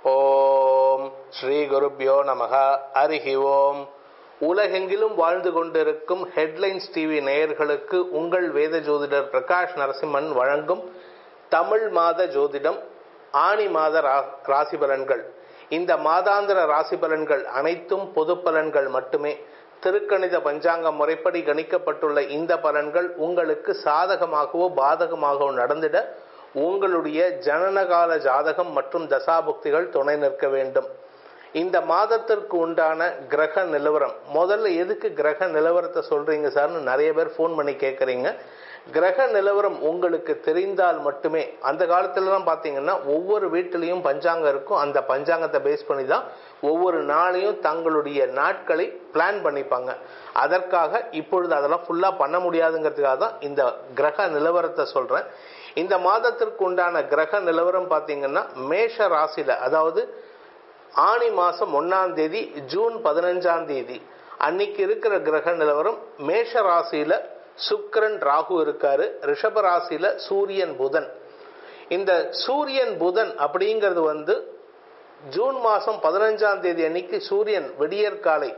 ஓம் ஸ்ரீ குருப்யோ நமக அரிஹி ஓம் உலகெங்கிலும் வாழ்ந்து கொண்டிருக்கும் ஹெட்லைன்ஸ் டிவி நேயர்களுக்கு உங்கள் வேத ஜோதிடர் பிரகாஷ் நரசிம்மன் வழங்கும் தமிழ் மாத ஜோதிடம் ஆணி மாத ரா- ராசி பலன்கள் இந்த மாதாந்திர ராசி பலன்கள் அனைத்தும் பொது பலன்கள் மட்டுமே திருக்கணித பஞ்சாங்க முறைப்படி கணிக்கப்பட்டுள்ள இந்த பலன்கள் உங்களுக்கு சாதகமாகவோ பாதகமாகவோ நடந்திட உங்களுடைய ஜனனகால ஜாதகம் மற்றும் தசாபுக்திகள் துணை நிற்க வேண்டும் இந்த மாதத்திற்கு உண்டான கிரக நிலவரம் முதல்ல எதுக்கு கிரக நிலவரத்தை சொல்றீங்க சார்னு நிறைய பேர் ஃபோன் பண்ணி கேட்குறீங்க கிரக நிலவரம் உங்களுக்கு தெரிந்தால் மட்டுமே அந்த காலத்துலலாம் பார்த்தீங்கன்னா ஒவ்வொரு வீட்டிலையும் பஞ்சாங்கம் இருக்கும் அந்த பஞ்சாங்கத்தை பேஸ் பண்ணி தான் ஒவ்வொரு நாளையும் தங்களுடைய நாட்களை பிளான் பண்ணிப்பாங்க அதற்காக இப்பொழுது அதெல்லாம் ஃபுல்லாக பண்ண முடியாதுங்கிறதுக்காக தான் இந்த கிரக நிலவரத்தை சொல்கிறேன் இந்த மாதத்திற்கு உண்டான கிரக நிலவரம் பார்த்தீங்கன்னா மேஷ ராசியில் அதாவது ஆணி மாசம் ஒன்னாம் தேதி ஜூன் பதினஞ்சாம் தேதி அன்னைக்கு இருக்கிற கிரக நிலவரம் மேஷ ராசியில சுக்கிரன் ராகு இருக்காரு ரிஷப ராசியில சூரியன் புதன் இந்த சூரியன் புதன் அப்படிங்கிறது வந்து ஜூன் மாசம் பதினஞ்சாம் தேதி அன்னைக்கு சூரியன் விடியற்காலை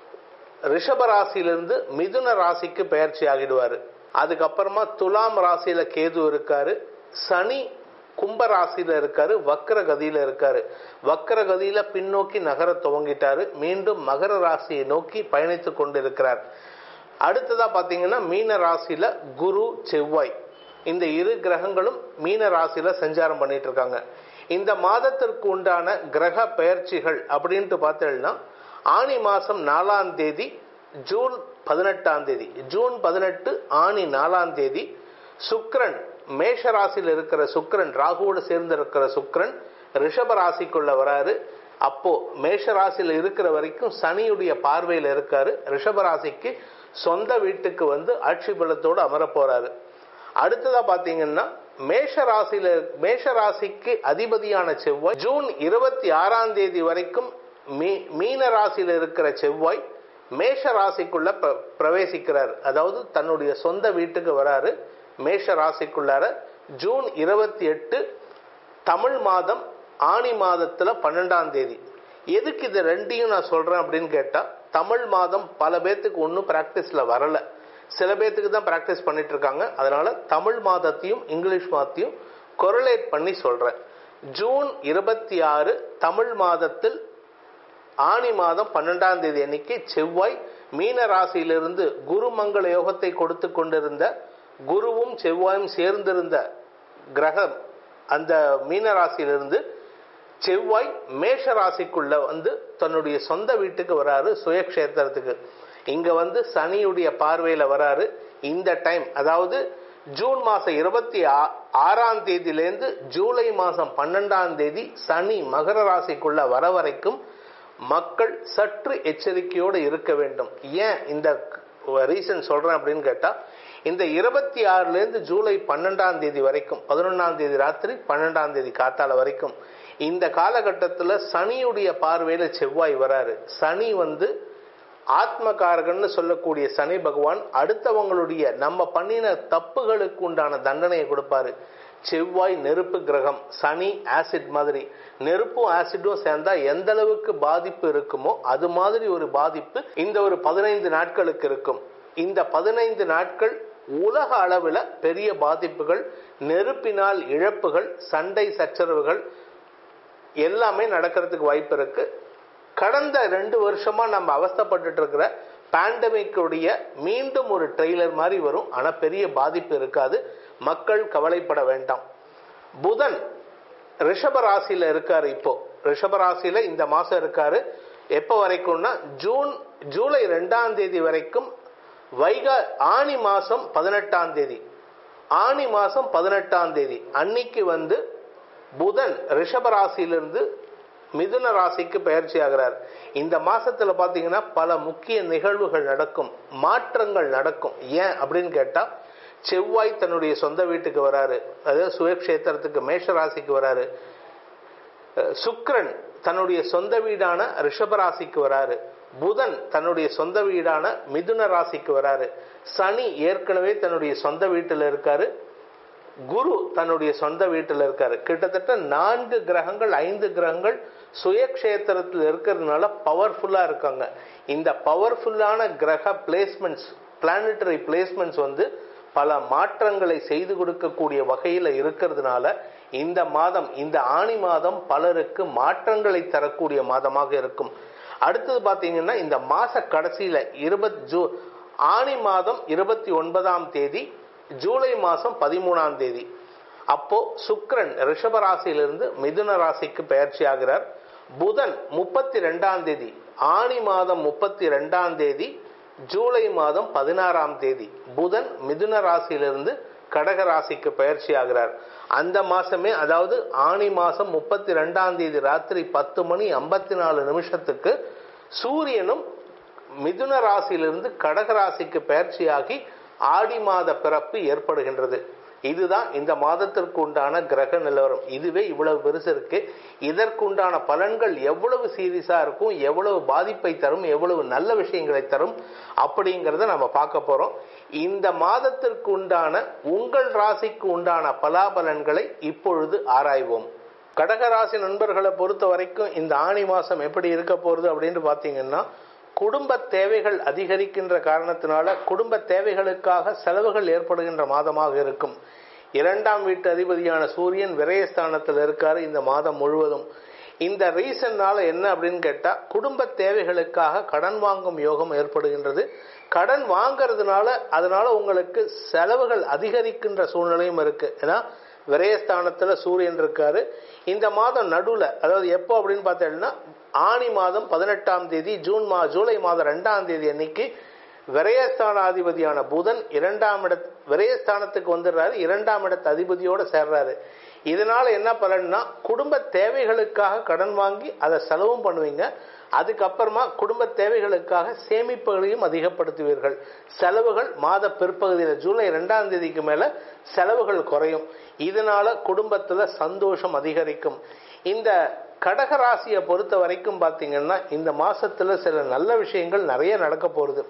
ரிஷப ராசியிலிருந்து மிதுன ராசிக்கு பெயர்ச்சி ஆகிடுவாரு அதுக்கப்புறமா துலாம் ராசியில கேது இருக்காரு சனி கும்ப ராசியில இருக்காரு வக்ர கதியில இருக்காரு வக்ர கதியில பின்னோக்கி நகர துவங்கிட்டாரு மீண்டும் மகர ராசியை நோக்கி பயணித்துக் கொண்டிருக்கிறார் அடுத்ததா பாத்தீங்கன்னா மீன ராசியில குரு செவ்வாய் இந்த இரு கிரகங்களும் மீன ராசியில சஞ்சாரம் பண்ணிட்டு இருக்காங்க இந்த மாதத்திற்கு உண்டான கிரக பெயர்ச்சிகள் அப்படின்ட்டு பார்த்தீங்கன்னா ஆனி மாசம் நாலாம் தேதி ஜூன் பதினெட்டாம் தேதி ஜூன் பதினெட்டு ஆனி நாலாம் தேதி சுக்கிரன் மேஷ ராசியில் இருக்கிற சுக்கிரன் ராகுவோடு சேர்ந்து இருக்கிற சுக்கிரன் ரிஷப ராசிக்குள்ள வராரு அப்போ மேஷ ராசியில் இருக்கிற வரைக்கும் சனியுடைய பார்வையில் இருக்காரு ரிஷப ராசிக்கு சொந்த வீட்டுக்கு வந்து ஆட்சி பலத்தோடு அமர போறாரு அடுத்ததா பாத்தீங்கன்னா மேஷ ராசியில மேஷ ராசிக்கு அதிபதியான செவ்வாய் ஜூன் இருபத்தி ஆறாம் தேதி வரைக்கும் மீ- மீன ராசியில இருக்கிற செவ்வாய் மேஷ ராசிக்குள்ள பிர- பிரவேசிக்கிறார் அதாவது தன்னுடைய சொந்த வீட்டுக்கு வராரு மேஷ ராசிக்குள்ளார ஜூன் இருபத்தி எட்டு தமிழ் மாதம் ஆனி மாதத்துல பன்னெண்டாம் தேதி எதுக்கு இது ரெண்டையும் நான் சொல்றேன் அப்படின்னு கேட்டா தமிழ் மாதம் பல பேர்த்துக்கு ஒன்றும் பிராக்டிஸ்ல வரல சில பேர்த்துக்கு தான் பிராக்டிஸ் பண்ணிட்டு இருக்காங்க அதனால தமிழ் மாதத்தையும் இங்கிலீஷ் மாதத்தையும் கொரலேட் பண்ணி சொல்றேன் ஜூன் இருபத்தி ஆறு தமிழ் மாதத்தில் ஆனி மாதம் பன்னெண்டாம் தேதி அன்னைக்கு செவ்வாய் மீன ராசியிலிருந்து குருமங்கள யோகத்தை கொடுத்து கொண்டிருந்த குருவும் செவ்வாயும் சேர்ந்திருந்த கிரகம் அந்த மீன ராசியிலிருந்து செவ்வாய் மேஷ ராசிக்குள்ள வந்து தன்னுடைய சொந்த வீட்டுக்கு வராரு சுயக்ஷேத்திரத்துக்கு இங்க வந்து சனியுடைய பார்வையில வராரு இந்த டைம் அதாவது ஜூன் மாசம் இருபத்தி ஆ- ஆறாம் தேதியிலேருந்து ஜூலை மாசம் பன்னெண்டாம் தேதி சனி மகர ராசிக்குள்ள வர வரைக்கும் மக்கள் சற்று எச்சரிக்கையோடு இருக்க வேண்டும் ஏன் இந்த ரீசன் சொல்றேன் அப்படின்னு கேட்டா இந்த இருபத்தி ஆறுல இருந்து ஜூலை பன்னெண்டாம் தேதி வரைக்கும் பதினொன்னாம் தேதி ராத்திரி பன்னெண்டாம் தேதி காத்தால வரைக்கும் இந்த காலகட்டத்தில் சனியுடைய பார்வையில செவ்வாய் வராரு சனி வந்து ஆத்மகாரகன்னு சொல்லக்கூடிய சனி பகவான் அடுத்தவங்களுடைய நம்ம பண்ணின தப்புகளுக்கு உண்டான தண்டனையை கொடுப்பாரு செவ்வாய் நெருப்பு கிரகம் சனி ஆசிட் மாதிரி நெருப்பும் ஆசிடும் சேர்ந்தா எந்த அளவுக்கு பாதிப்பு இருக்குமோ அது மாதிரி ஒரு பாதிப்பு இந்த ஒரு பதினைந்து நாட்களுக்கு இருக்கும் இந்த பதினைந்து நாட்கள் உலக அளவில் பெரிய பாதிப்புகள் நெருப்பினால் இழப்புகள் சண்டை சச்சரவுகள் எல்லாமே நடக்கிறதுக்கு வாய்ப்பு இருக்கு கடந்த ரெண்டு வருஷமா நம்ம அவஸ்தைப்பட்டுட்டு இருக்கிற பேண்டமிக்குடைய மீண்டும் ஒரு ட்ரெய்லர் மாதிரி வரும் ஆனா பெரிய பாதிப்பு இருக்காது மக்கள் கவலைப்பட வேண்டாம் புதன் ரிஷப ராசியில இருக்காரு இப்போ ரிஷப ராசியில இந்த மாசம் இருக்காரு எப்போ வரைக்கும்னா ஜூன் ஜூலை ரெண்டாம் தேதி வரைக்கும் வைகா ஆனி மாசம் பதினெட்டாம் தேதி ஆனி மாசம் பதினெட்டாம் தேதி அன்னைக்கு வந்து புதன் ரிஷப ராசியிலிருந்து மிதுன ராசிக்கு பயிற்சி ஆகிறார் இந்த மாசத்துல பாத்தீங்கன்னா பல முக்கிய நிகழ்வுகள் நடக்கும் மாற்றங்கள் நடக்கும் ஏன் அப்படின்னு கேட்டா செவ்வாய் தன்னுடைய சொந்த வீட்டுக்கு வராரு அதாவது சுயக்ஷேத்திரத்துக்கு மேஷ ராசிக்கு வராரு அஹ் சுக்கிரன் தன்னுடைய சொந்த வீடான ரிஷப ராசிக்கு வராரு புதன் தன்னுடைய சொந்த வீடான மிதுன ராசிக்கு வராரு சனி ஏற்கனவே தன்னுடைய சொந்த வீட்டில் இருக்காரு குரு தன்னுடைய சொந்த வீட்டில் இருக்காரு கிட்டத்தட்ட நான்கு கிரகங்கள் ஐந்து கிரகங்கள் சுயக்ஷேத்திரத்தில் இருக்கிறதுனால பவர்ஃபுல்லா இருக்காங்க இந்த பவர்ஃபுல்லான கிரக பிளேஸ்மெண்ட்ஸ் பிளானட்டரி பிளேஸ்மெண்ட்ஸ் வந்து பல மாற்றங்களை செய்து கொடுக்கக்கூடிய வகையில் இருக்கிறதுனால இந்த மாதம் இந்த ஆணி மாதம் பலருக்கு மாற்றங்களை தரக்கூடிய மாதமாக இருக்கும் அடுத்தது பார்த்தீங்கன்னா இந்த மாச கடைசியில இருபத் ஜூ ஆணி மாதம் இருபத்தி ஒன்பதாம் தேதி ஜூலை மாதம் பதிமூணாம் தேதி அப்போ சுக்கிரன் ரிஷப ராசியிலிருந்து மிதுன ராசிக்கு பயிற்சி ஆகிறார் புதன் முப்பத்தி ரெண்டாம் தேதி ஆணி மாதம் முப்பத்தி ரெண்டாம் தேதி ஜூலை மாதம் பதினாறாம் தேதி புதன் மிதுன ராசியிலிருந்து கடக ராசிக்கு பயிற்சி ஆகிறார் அந்த மாசமே அதாவது ஆணி மாசம் முப்பத்தி ரெண்டாம் தேதி ராத்திரி பத்து மணி ஐம்பத்தி நாலு நிமிஷத்துக்கு சூரியனும் மிதுன ராசியிலிருந்து கடக ராசிக்கு பயிற்சியாகி ஆடி மாத பிறப்பு ஏற்படுகின்றது இதுதான் இந்த மாதத்திற்கு உண்டான கிரக நிலவரம் இதுவே இவ்வளவு பெருசு இருக்கு இதற்குண்டான பலன்கள் எவ்வளவு சீரியஸா இருக்கும் எவ்வளவு பாதிப்பை தரும் எவ்வளவு நல்ல விஷயங்களை தரும் அப்படிங்கிறத நம்ம பார்க்க போறோம் இந்த மாதத்திற்கு உண்டான உங்கள் ராசிக்கு உண்டான பலாபலன்களை இப்பொழுது ஆராய்வோம் கடகராசி நண்பர்களை பொறுத்த வரைக்கும் இந்த ஆணி மாசம் எப்படி இருக்க போறது அப்படின்னு பாத்தீங்கன்னா குடும்ப தேவைகள் அதிகரிக்கின்ற காரணத்தினால குடும்ப தேவைகளுக்காக செலவுகள் ஏற்படுகின்ற மாதமாக இருக்கும் இரண்டாம் வீட்டு அதிபதியான சூரியன் விரயஸ்தானத்தில் இருக்காரு இந்த மாதம் முழுவதும் இந்த ரீசன்னால என்ன அப்படின்னு கேட்டா குடும்ப தேவைகளுக்காக கடன் வாங்கும் யோகம் ஏற்படுகின்றது கடன் வாங்கறதுனால அதனால உங்களுக்கு செலவுகள் அதிகரிக்கின்ற சூழ்நிலையும் இருக்கு ஏன்னா விரயஸ்தானத்துல சூரியன் இருக்காரு இந்த மாதம் நடுவுல அதாவது எப்போ அப்படின்னு பார்த்தீங்கன்னா ஆணி மாதம் பதினெட்டாம் தேதி ஜூன் மா ஜூலை மாதம் ரெண்டாம் தேதி அன்னைக்கு விரயஸ்தானாதிபதியான புதன் இரண்டாம் இட விரயஸ்தானத்துக்கு வந்துடுறாரு இரண்டாம் இடத்து அதிபதியோட சேர்றாரு இதனால என்ன பலன்னா குடும்ப தேவைகளுக்காக கடன் வாங்கி அதை செலவும் பண்ணுவீங்க அதுக்கப்புறமா குடும்ப தேவைகளுக்காக சேமிப்புகளையும் அதிகப்படுத்துவீர்கள் செலவுகள் மாத பிற்பகுதியில் ஜூலை ரெண்டாம் தேதிக்கு மேல செலவுகள் குறையும் இதனால குடும்பத்துல சந்தோஷம் அதிகரிக்கும் இந்த கடகராசியை பொறுத்த வரைக்கும் பார்த்தீங்கன்னா இந்த மாசத்துல சில நல்ல விஷயங்கள் நிறைய நடக்க போகுது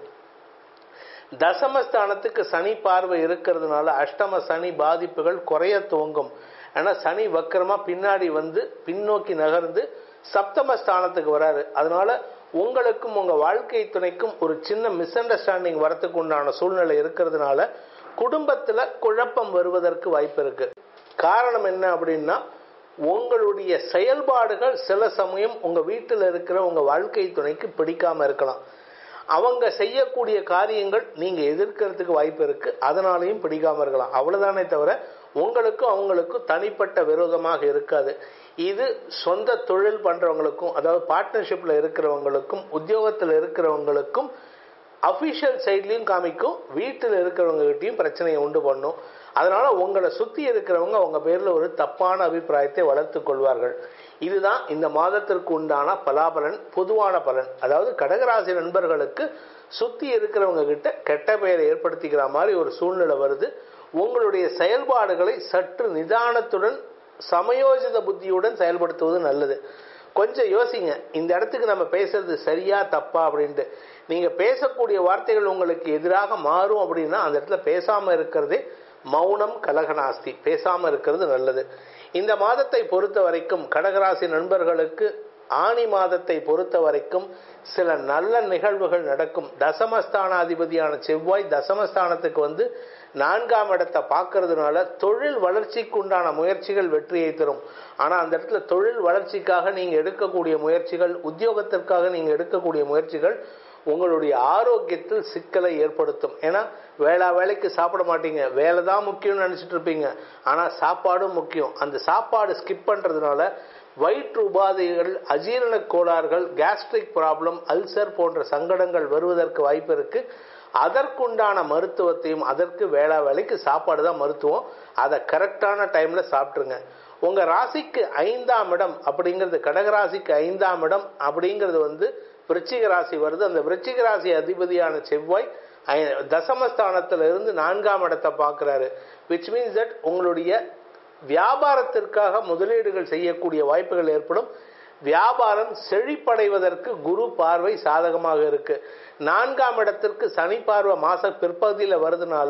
தசமஸ்தானத்துக்கு சனி பார்வை இருக்கிறதுனால அஷ்டம சனி பாதிப்புகள் குறைய துவங்கும் ஆனா சனி வக்கரமா பின்னாடி வந்து பின்னோக்கி நகர்ந்து சப்தம ஸ்தானத்துக்கு வராரு அதனால உங்களுக்கும் உங்க வாழ்க்கை துணைக்கும் ஒரு சின்ன மிஸ் அண்டர்ஸ்டாண்டிங் வரத்துக்கு உண்டான சூழ்நிலை இருக்கிறதுனால குடும்பத்துல குழப்பம் வருவதற்கு வாய்ப்பு இருக்கு காரணம் என்ன அப்படின்னா உங்களுடைய செயல்பாடுகள் சில சமயம் உங்க வீட்டில் இருக்கிற உங்க வாழ்க்கை துணைக்கு பிடிக்காம இருக்கலாம் அவங்க செய்யக்கூடிய காரியங்கள் நீங்க எதிர்க்கிறதுக்கு வாய்ப்பு இருக்கு அதனாலையும் பிடிக்காம இருக்கலாம் அவ்வளவுதானே தவிர உங்களுக்கும் அவங்களுக்கும் தனிப்பட்ட விரோதமாக இருக்காது இது சொந்த தொழில் பண்றவங்களுக்கும் அதாவது பார்ட்னர்ஷிப்ல இருக்கிறவங்களுக்கும் உத்தியோகத்தில் இருக்கிறவங்களுக்கும் அஃபிஷியல் சைட்லையும் காமிக்கும் வீட்டில் இருக்கிறவங்க கிட்டையும் பிரச்சனையை உண்டு பண்ணும் அதனால உங்களை சுத்தி இருக்கிறவங்க உங்க பேர்ல ஒரு தப்பான அபிப்பிராயத்தை வளர்த்து கொள்வார்கள் இதுதான் இந்த மாதத்திற்கு உண்டான பலாபலன் பொதுவான பலன் அதாவது கடகராசி நண்பர்களுக்கு சுத்தி இருக்கிறவங்க கிட்ட கெட்ட பெயரை ஏற்படுத்திக்கிற மாதிரி ஒரு சூழ்நிலை வருது உங்களுடைய செயல்பாடுகளை சற்று நிதானத்துடன் சமயோஜித புத்தியுடன் செயல்படுத்துவது நல்லது கொஞ்சம் யோசிங்க இந்த இடத்துக்கு நம்ம பேசுறது சரியா தப்பா அப்படின்ட்டு நீங்க பேசக்கூடிய வார்த்தைகள் உங்களுக்கு எதிராக மாறும் அப்படின்னா அந்த இடத்துல பேசாம இருக்கிறதே மௌனம் கலகநாஸ்தி பேசாம இருக்கிறது நல்லது இந்த மாதத்தை பொறுத்த வரைக்கும் கடகராசி நண்பர்களுக்கு ஆணி மாதத்தை பொறுத்த வரைக்கும் சில நல்ல நிகழ்வுகள் நடக்கும் தசமஸ்தானாதிபதியான செவ்வாய் தசமஸ்தானத்துக்கு வந்து நான்காம் இடத்தை பார்க்கறதுனால தொழில் வளர்ச்சிக்கு உண்டான முயற்சிகள் வெற்றியை தரும் ஆனா அந்த இடத்துல தொழில் வளர்ச்சிக்காக நீங்க எடுக்கக்கூடிய முயற்சிகள் உத்தியோகத்திற்காக நீங்க எடுக்கக்கூடிய முயற்சிகள் உங்களுடைய ஆரோக்கியத்தில் சிக்கலை ஏற்படுத்தும் ஏன்னா வேளா வேலைக்கு சாப்பிட மாட்டீங்க வேலை தான் முக்கியம்னு நினைச்சிட்டு இருப்பீங்க ஆனா சாப்பாடும் முக்கியம் அந்த சாப்பாடு ஸ்கிப் பண்றதுனால வயிற்று உபாதைகள் அஜீரண கோளாறுகள் கேஸ்ட்ரிக் ப்ராப்ளம் அல்சர் போன்ற சங்கடங்கள் வருவதற்கு வாய்ப்பு இருக்கு அதற்குண்டான மருத்துவத்தையும் அதற்கு வேளா வேலைக்கு சாப்பாடு தான் மருத்துவம் அதை கரெக்டான டைம்ல சாப்பிட்டுருங்க உங்க ராசிக்கு ஐந்தாம் இடம் அப்படிங்கிறது கடகராசிக்கு ஐந்தாம் இடம் அப்படிங்கிறது வந்து விருச்சிக ராசி வருது அந்த விருச்சிக ராசி அதிபதியான செவ்வாய் தசமஸ்தானத்துல இருந்து நான்காம் இடத்தை பார்க்கிறாரு விச் மீன்ஸ் தட் உங்களுடைய வியாபாரத்திற்காக முதலீடுகள் செய்யக்கூடிய வாய்ப்புகள் ஏற்படும் வியாபாரம் செழிப்படைவதற்கு குரு பார்வை சாதகமாக இருக்கு நான்காம் இடத்திற்கு சனி பார்வை மாச பிற்பகுதியில் வருதுனால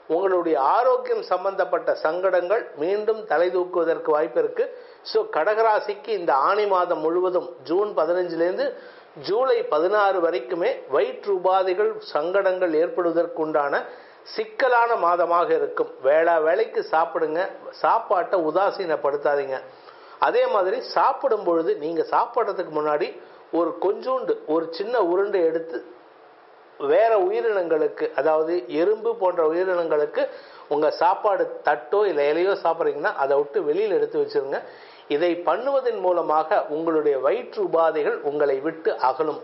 உங்களுடைய ஆரோக்கியம் சம்பந்தப்பட்ட சங்கடங்கள் மீண்டும் தலை தூக்குவதற்கு வாய்ப்பு இருக்கு ஸோ கடகராசிக்கு இந்த ஆணி மாதம் முழுவதும் ஜூன் பதினஞ்சுலேருந்து ஜூலை பதினாறு வரைக்குமே வயிற்று உபாதைகள் சங்கடங்கள் ஏற்படுவதற்குண்டான சிக்கலான மாதமாக இருக்கும் வேளா வேலைக்கு சாப்பிடுங்க சாப்பாட்டை உதாசீனப்படுத்தாதீங்க அதே மாதிரி சாப்பிடும் பொழுது நீங்க சாப்பிட்றதுக்கு முன்னாடி ஒரு கொஞ்சோண்டு ஒரு சின்ன உருண்டை எடுத்து வேற உயிரினங்களுக்கு அதாவது எறும்பு போன்ற உயிரினங்களுக்கு உங்க சாப்பாடு தட்டோ இல்லை இலையோ சாப்பிட்றீங்கன்னா அதை விட்டு வெளியில் எடுத்து வச்சிருங்க இதை பண்ணுவதன் மூலமாக உங்களுடைய வயிற்று உபாதைகள் உங்களை விட்டு அகலும்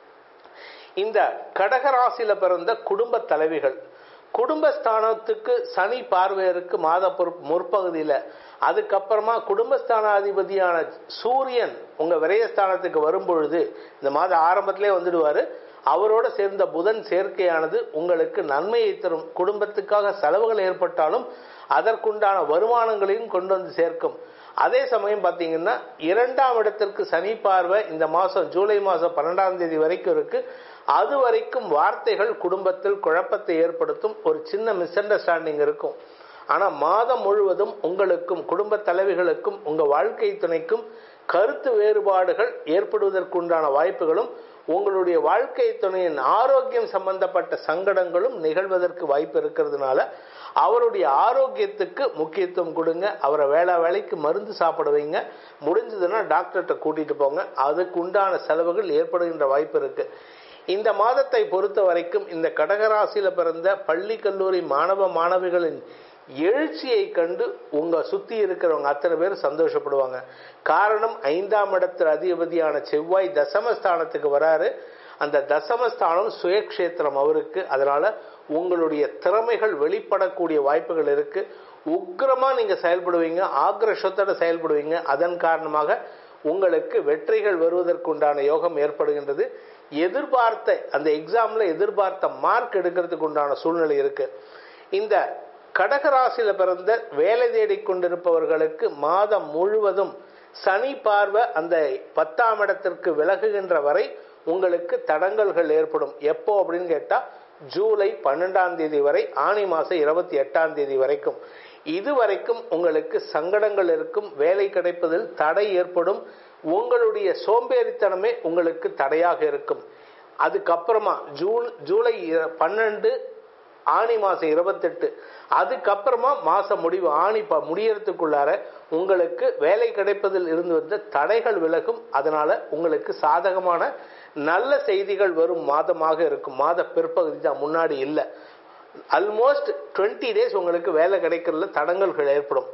இந்த கடகராசியில பிறந்த குடும்ப தலைவிகள் குடும்பஸ்தானத்துக்கு சனி பார்வையருக்கு மாத பொறுப்பு முற்பகுதியில் அதுக்கப்புறமா குடும்பஸ்தானாதிபதியான சூரியன் உங்க விரயஸ்தானத்துக்கு வரும் பொழுது இந்த மாத ஆரம்பத்திலே வந்துடுவாரு அவரோட சேர்ந்த புதன் சேர்க்கையானது உங்களுக்கு நன்மையை தரும் குடும்பத்துக்காக செலவுகள் ஏற்பட்டாலும் அதற்குண்டான வருமானங்களையும் கொண்டு வந்து சேர்க்கும் அதே சமயம் பார்த்தீங்கன்னா இரண்டாம் இடத்திற்கு சனி பார்வை இந்த மாதம் ஜூலை மாதம் பன்னெண்டாம் தேதி வரைக்கும் இருக்கு அது வரைக்கும் வார்த்தைகள் குடும்பத்தில் குழப்பத்தை ஏற்படுத்தும் ஒரு சின்ன மிஸ் அண்டர்ஸ்டாண்டிங் இருக்கும் ஆனால் மாதம் முழுவதும் உங்களுக்கும் குடும்ப தலைவிகளுக்கும் உங்கள் வாழ்க்கை துணைக்கும் கருத்து வேறுபாடுகள் ஏற்படுவதற்குண்டான வாய்ப்புகளும் உங்களுடைய வாழ்க்கை துணையின் ஆரோக்கியம் சம்பந்தப்பட்ட சங்கடங்களும் நிகழ்வதற்கு வாய்ப்பு இருக்கிறதுனால அவருடைய ஆரோக்கியத்துக்கு முக்கியத்துவம் கொடுங்க அவரை வேளா வேலைக்கு மருந்து சாப்பிட வைங்க முடிஞ்சதுன்னா டாக்டர்கிட்ட கூட்டிட்டு போங்க அதுக்கு உண்டான செலவுகள் ஏற்படுகின்ற வாய்ப்பு இருக்கு இந்த மாதத்தை பொறுத்த வரைக்கும் இந்த கடகராசியில பிறந்த பள்ளி கல்லூரி மாணவ மாணவிகளின் எழுச்சியை கண்டு உங்க சுத்தி இருக்கிறவங்க அத்தனை பேர் சந்தோஷப்படுவாங்க காரணம் ஐந்தாம் இடத்தில் அதிபதியான செவ்வாய் தசமஸ்தானத்துக்கு வராரு அந்த தசமஸ்தானம் சுயக்ஷேத்திரம் அவருக்கு அதனால உங்களுடைய திறமைகள் வெளிப்படக்கூடிய வாய்ப்புகள் இருக்கு உக்கிரமா நீங்க செயல்படுவீங்க ஆக்ரஷத்தோட செயல்படுவீங்க அதன் காரணமாக உங்களுக்கு வெற்றிகள் வருவதற்குண்டான யோகம் ஏற்படுகின்றது எதிர்பார்த்த அந்த எக்ஸாம்ல எதிர்பார்த்த மார்க் எடுக்கிறதுக்கு உண்டான சூழ்நிலை இருக்கு இந்த கடகராசியில பிறந்த வேலை தேடிக் கொண்டிருப்பவர்களுக்கு மாதம் முழுவதும் சனி பார்வை அந்த பத்தாம் இடத்திற்கு விலகுகின்ற வரை உங்களுக்கு தடங்கல்கள் ஏற்படும் எப்போ அப்படின்னு கேட்டா ஜூலை பன்னெண்டாம் தேதி வரை ஆணி மாசம் இருபத்தி எட்டாம் தேதி வரைக்கும் இதுவரைக்கும் உங்களுக்கு சங்கடங்கள் இருக்கும் வேலை கிடைப்பதில் தடை ஏற்படும் உங்களுடைய சோம்பேறித்தனமே உங்களுக்கு தடையாக இருக்கும் அதுக்கப்புறமா ஜூன் ஜூலை பன்னெண்டு ஆணி மாசம் இருபத்தெட்டு அதுக்கப்புறமா மாசம் முடிவு ஆணி ப முடியறதுக்குள்ளார உங்களுக்கு வேலை கிடைப்பதில் இருந்து வந்த தடைகள் விலகும் அதனால உங்களுக்கு சாதகமான நல்ல செய்திகள் வரும் மாதமாக இருக்கும் மாத பிற்பகுதி தான் முன்னாடி இல்லை ஆல்மோஸ்ட் டுவெண்ட்டி டேஸ் உங்களுக்கு வேலை கிடைக்கிறதுல தடங்கல்கள் ஏற்படும்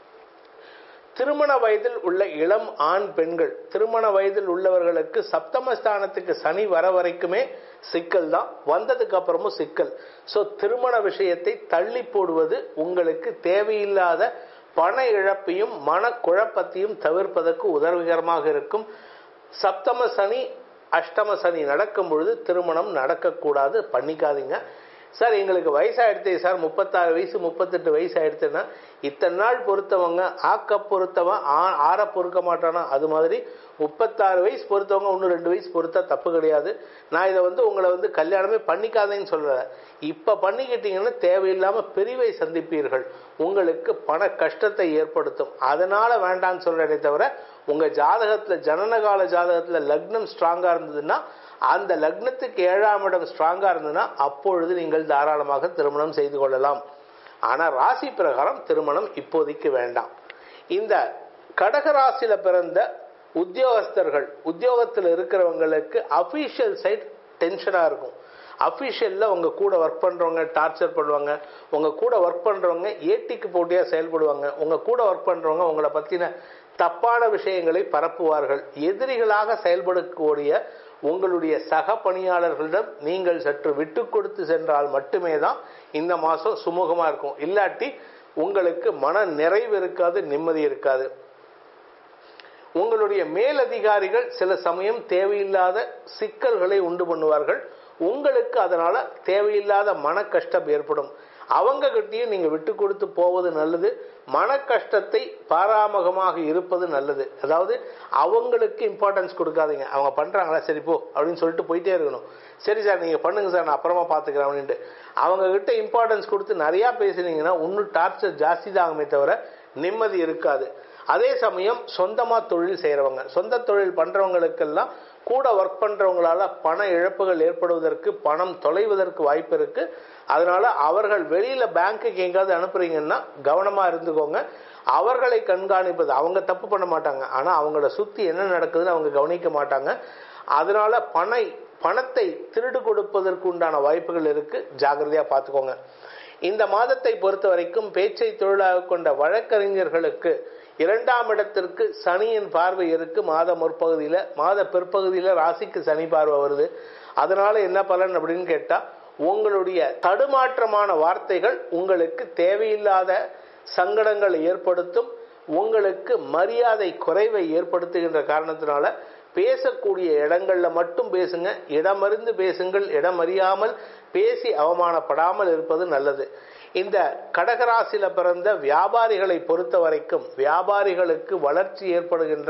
திருமண வயதில் உள்ள இளம் ஆண் பெண்கள் திருமண வயதில் உள்ளவர்களுக்கு சப்தமஸ்தானத்துக்கு சனி வர வரைக்குமே சிக்கல் தான் வந்ததுக்கு அப்புறமும் சிக்கல் ஸோ திருமண விஷயத்தை தள்ளி போடுவது உங்களுக்கு தேவையில்லாத பண இழப்பையும் மனக்குழப்பத்தையும் தவிர்ப்பதற்கு உதவிகரமாக இருக்கும் சப்தம சனி அஷ்டம சனி நடக்கும் பொழுது திருமணம் நடக்கக்கூடாது பண்ணிக்காதீங்க சார் எங்களுக்கு வயசாயிடுச்சு சார் முப்பத்தாறு வயசு முப்பத்தெட்டு வயசு ஆயிடுச்சுன்னா இத்தனை நாள் பொறுத்தவங்க ஆக்க பொறுத்தவன் ஆற பொறுக்க மாட்டானா அது மாதிரி முப்பத்தாறு வயசு பொறுத்தவங்க இன்னும் ரெண்டு வயசு பொறுத்தா தப்பு கிடையாது நான் இதை வந்து உங்களை வந்து கல்யாணமே பண்ணிக்காதேன்னு சொல்லலை இப்போ பண்ணிக்கிட்டீங்கன்னா தேவையில்லாமல் பிரிவை சந்திப்பீர்கள் உங்களுக்கு பண கஷ்டத்தை ஏற்படுத்தும் அதனால வேண்டான்னு சொல்றேனே தவிர உங்க ஜாதகத்துல ஜனனகால ஜாதகத்துல லக்னம் ஸ்ட்ராங்கா இருந்ததுன்னா அந்த லக்னத்துக்கு ஏழாம் இடம் ஸ்ட்ராங்கா இருந்ததுன்னா அப்பொழுது நீங்கள் தாராளமாக திருமணம் செய்து கொள்ளலாம் ஆனா ராசி பிரகாரம் திருமணம் இப்போதைக்கு வேண்டாம் இந்த கடகராசியில பிறந்த உத்தியோகஸ்தர்கள் உத்தியோகத்தில் இருக்கிறவங்களுக்கு அபிஷியல் சைட் டென்ஷனா இருக்கும் அஃபிஷியலில் உங்க கூட ஒர்க் பண்றவங்க டார்ச்சர் பண்ணுவாங்க உங்க கூட ஒர்க் பண்றவங்க ஏட்டிக்கு போட்டியாக செயல்படுவாங்க உங்க கூட ஒர்க் பண்றவங்க உங்களை பத்தின தப்பான விஷயங்களை பரப்புவார்கள் எதிரிகளாக செயல்படக்கூடிய உங்களுடைய சக பணியாளர்களிடம் நீங்கள் சற்று விட்டு கொடுத்து சென்றால் மட்டுமே தான் இந்த மாதம் சுமூகமாக இருக்கும் இல்லாட்டி உங்களுக்கு மன நிறைவு இருக்காது நிம்மதி இருக்காது உங்களுடைய மேலதிகாரிகள் சில சமயம் தேவையில்லாத சிக்கல்களை உண்டு பண்ணுவார்கள் உங்களுக்கு அதனால தேவையில்லாத மன கஷ்டம் ஏற்படும் அவங்க கிட்டயும் நீங்க விட்டு கொடுத்து போவது நல்லது மன கஷ்டத்தை பாராமுகமாக இருப்பது நல்லது அதாவது அவங்களுக்கு இம்பார்ட்டன்ஸ் கொடுக்காதீங்க அவங்க பண்றாங்களா சரி போ அப்படின்னு சொல்லிட்டு போயிட்டே இருக்கணும் சரி சார் நீங்க பண்ணுங்க சார் நான் அப்புறமா பாத்துக்கிறேன் அப்படின்ட்டு அவங்க கிட்ட இம்பார்ட்டன்ஸ் கொடுத்து நிறைய பேசுனீங்கன்னா இன்னும் டார்ச்சர் ஜாஸ்தி தான் ஆகுமே தவிர நிம்மதி இருக்காது அதே சமயம் சொந்தமா தொழில் செய்யறவங்க சொந்த தொழில் பண்றவங்களுக்கெல்லாம் கூட ஒர்க் பண்றவங்களால பண இழப்புகள் ஏற்படுவதற்கு பணம் தொலைவதற்கு வாய்ப்பு இருக்கு அதனால அவர்கள் வெளியில பேங்க்குக்கு எங்காவது அனுப்புறீங்கன்னா கவனமா இருந்துக்கோங்க அவர்களை கண்காணிப்பது அவங்க தப்பு பண்ண மாட்டாங்க ஆனா அவங்கள சுத்தி என்ன நடக்குதுன்னு அவங்க கவனிக்க மாட்டாங்க அதனால பணை பணத்தை திருடு கொடுப்பதற்கு உண்டான வாய்ப்புகள் இருக்கு ஜாகிரதையா பார்த்துக்கோங்க இந்த மாதத்தை பொறுத்த வரைக்கும் பேச்சை தொழிலாக கொண்ட வழக்கறிஞர்களுக்கு இரண்டாம் இடத்திற்கு சனியின் பார்வை இருக்கு மாத முற்பகுதியில மாத பிற்பகுதியில ராசிக்கு சனி பார்வை வருது அதனால என்ன பலன் அப்படின்னு கேட்டா உங்களுடைய தடுமாற்றமான வார்த்தைகள் உங்களுக்கு தேவையில்லாத சங்கடங்களை ஏற்படுத்தும் உங்களுக்கு மரியாதை குறைவை ஏற்படுத்துகின்ற காரணத்தினால பேசக்கூடிய இடங்கள்ல மட்டும் பேசுங்க இடமறிந்து பேசுங்கள் இடம் அறியாமல் பேசி அவமானப்படாமல் இருப்பது நல்லது இந்த கடகராசியில பிறந்த வியாபாரிகளை பொறுத்த வரைக்கும் வியாபாரிகளுக்கு வளர்ச்சி ஏற்படுகின்ற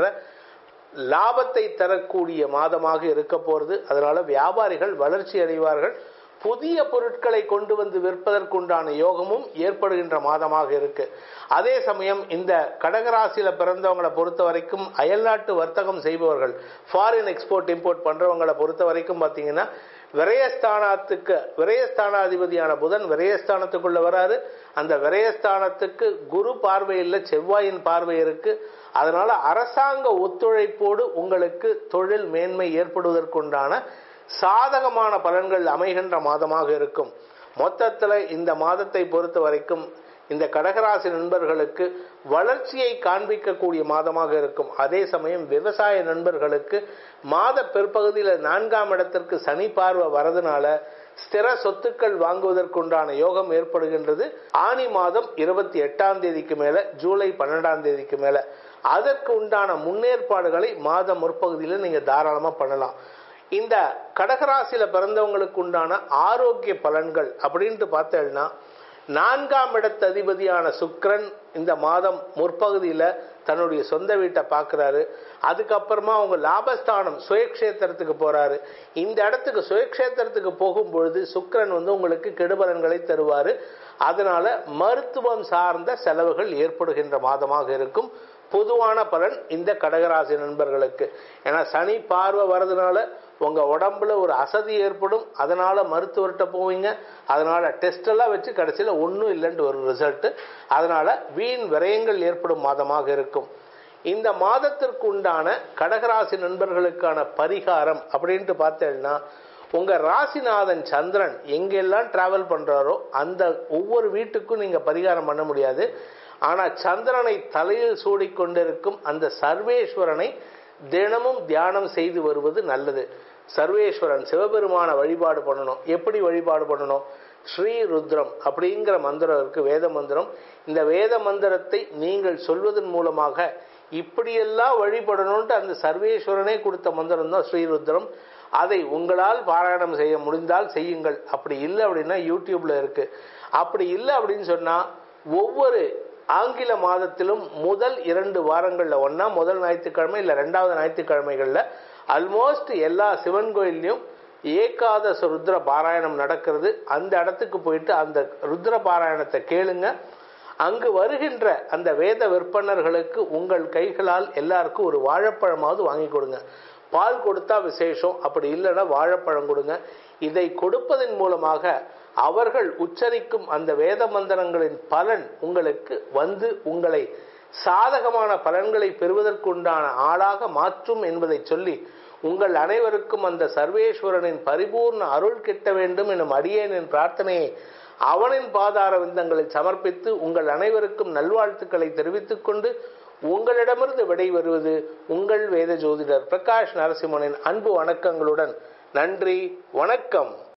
லாபத்தை தரக்கூடிய மாதமாக இருக்க போறது அதனால வியாபாரிகள் வளர்ச்சி அடைவார்கள் புதிய பொருட்களை கொண்டு வந்து விற்பதற்குண்டான யோகமும் ஏற்படுகின்ற மாதமாக இருக்கு அதே சமயம் இந்த கடகராசியில பிறந்தவங்களை பொறுத்த வரைக்கும் அயல்நாட்டு வர்த்தகம் செய்பவர்கள் ஃபாரின் எக்ஸ்போர்ட் இம்போர்ட் பண்றவங்களை பொறுத்த வரைக்கும் பாத்தீங்கன்னா விரயஸ்தானத்துக்கு விரயஸ்தானாதிபதியான புதன் விரயஸ்தானத்துக்குள்ள வராரு அந்த விரயஸ்தானத்துக்கு குரு பார்வையில் செவ்வாயின் பார்வை இருக்கு அதனால அரசாங்க ஒத்துழைப்போடு உங்களுக்கு தொழில் மேன்மை ஏற்படுவதற்குண்டான சாதகமான பலன்கள் அமைகின்ற மாதமாக இருக்கும் மொத்தத்தில் இந்த மாதத்தை பொறுத்த வரைக்கும் இந்த கடகராசி நண்பர்களுக்கு வளர்ச்சியை காண்பிக்கக்கூடிய மாதமாக இருக்கும் அதே சமயம் விவசாய நண்பர்களுக்கு மாத பிற்பகுதியில் நான்காம் இடத்திற்கு சனி பார்வை வரதுனால ஸ்திர சொத்துக்கள் வாங்குவதற்குண்டான யோகம் ஏற்படுகின்றது ஆனி மாதம் இருபத்தி எட்டாம் தேதிக்கு மேல ஜூலை பன்னெண்டாம் தேதிக்கு மேல அதற்கு உண்டான முன்னேற்பாடுகளை மாத முற்பகுதியில் நீங்க தாராளமா பண்ணலாம் இந்த கடகராசியில பிறந்தவங்களுக்கு உண்டான ஆரோக்கிய பலன்கள் அப்படின்ட்டு பார்த்தேன்னா நான்காம் இடத்து அதிபதியான சுக்கிரன் இந்த மாதம் முற்பகுதியில் தன்னுடைய சொந்த வீட்டை பார்க்குறாரு அதுக்கப்புறமா அவங்க லாபஸ்தானம் சுயக்ஷேத்திரத்துக்கு போறாரு இந்த இடத்துக்கு சுயக்ஷேத்திரத்துக்கு போகும்பொழுது சுக்கிரன் வந்து உங்களுக்கு கெடுபலன்களை தருவார் அதனால மருத்துவம் சார்ந்த செலவுகள் ஏற்படுகின்ற மாதமாக இருக்கும் பொதுவான பலன் இந்த கடகராசி நண்பர்களுக்கு ஏன்னா சனி பார்வை வர்றதுனால உங்க உடம்புல ஒரு அசதி ஏற்படும் அதனால மருத்துவர்கிட்ட போவீங்க அதனால டெஸ்ட் எல்லாம் வச்சு கடைசியில் ஒன்றும் இல்லைன்ட்டு ஒரு ரிசல்ட் அதனால வீண் விரயங்கள் ஏற்படும் மாதமாக இருக்கும் இந்த மாதத்திற்கு உண்டான கடகராசி நண்பர்களுக்கான பரிகாரம் அப்படின்ட்டு பார்த்தேன்னா உங்க ராசிநாதன் சந்திரன் எங்கெல்லாம் டிராவல் பண்றாரோ அந்த ஒவ்வொரு வீட்டுக்கும் நீங்க பரிகாரம் பண்ண முடியாது ஆனா சந்திரனை தலையில் சூடிக்கொண்டிருக்கும் அந்த சர்வேஸ்வரனை தினமும் தியானம் செய்து வருவது நல்லது சர்வேஸ்வரன் சிவபெருமான வழிபாடு பண்ணணும் எப்படி வழிபாடு பண்ணணும் ஸ்ரீ ருத்ரம் அப்படிங்கிற மந்திரம் இருக்கு வேத மந்திரம் இந்த வேத மந்திரத்தை நீங்கள் சொல்வதன் மூலமாக இப்படியெல்லாம் வழிபடணும்ட்டு அந்த சர்வேஸ்வரனே கொடுத்த மந்திரம் தான் ஸ்ரீருத்ரம் அதை உங்களால் பாராயணம் செய்ய முடிந்தால் செய்யுங்கள் அப்படி இல்லை அப்படின்னா யூடியூப்ல இருக்கு அப்படி இல்லை அப்படின்னு சொன்னா ஒவ்வொரு ஆங்கில மாதத்திலும் முதல் இரண்டு வாரங்களில் ஒன்னா முதல் ஞாயிற்றுக்கிழமை இல்லை ரெண்டாவது ஞாயிற்றுக்கிழமைகளில் ஆல்மோஸ்ட் எல்லா சிவன் கோயில்லையும் ஏகாதச ருத்ர பாராயணம் நடக்கிறது அந்த இடத்துக்கு போயிட்டு அந்த ருத்ர பாராயணத்தை கேளுங்க அங்கு வருகின்ற அந்த வேத விற்பனர்களுக்கு உங்கள் கைகளால் எல்லாருக்கும் ஒரு வாழைப்பழமாவது வாங்கி கொடுங்க பால் கொடுத்தா விசேஷம் அப்படி இல்லைன்னா வாழைப்பழம் கொடுங்க இதை கொடுப்பதன் மூலமாக அவர்கள் உச்சரிக்கும் அந்த வேத மந்திரங்களின் பலன் உங்களுக்கு வந்து உங்களை சாதகமான பலன்களை பெறுவதற்குண்டான ஆளாக மாற்றும் என்பதை சொல்லி உங்கள் அனைவருக்கும் அந்த சர்வேஸ்வரனின் பரிபூர்ண அருள் கிட்ட வேண்டும் எனும் அடியேனின் பிரார்த்தனையை அவனின் பாதார விந்தங்களில் சமர்ப்பித்து உங்கள் அனைவருக்கும் நல்வாழ்த்துக்களை தெரிவித்துக் கொண்டு உங்களிடமிருந்து விடைபெறுவது உங்கள் வேத ஜோதிடர் பிரகாஷ் நரசிம்மனின் அன்பு வணக்கங்களுடன் நன்றி வணக்கம்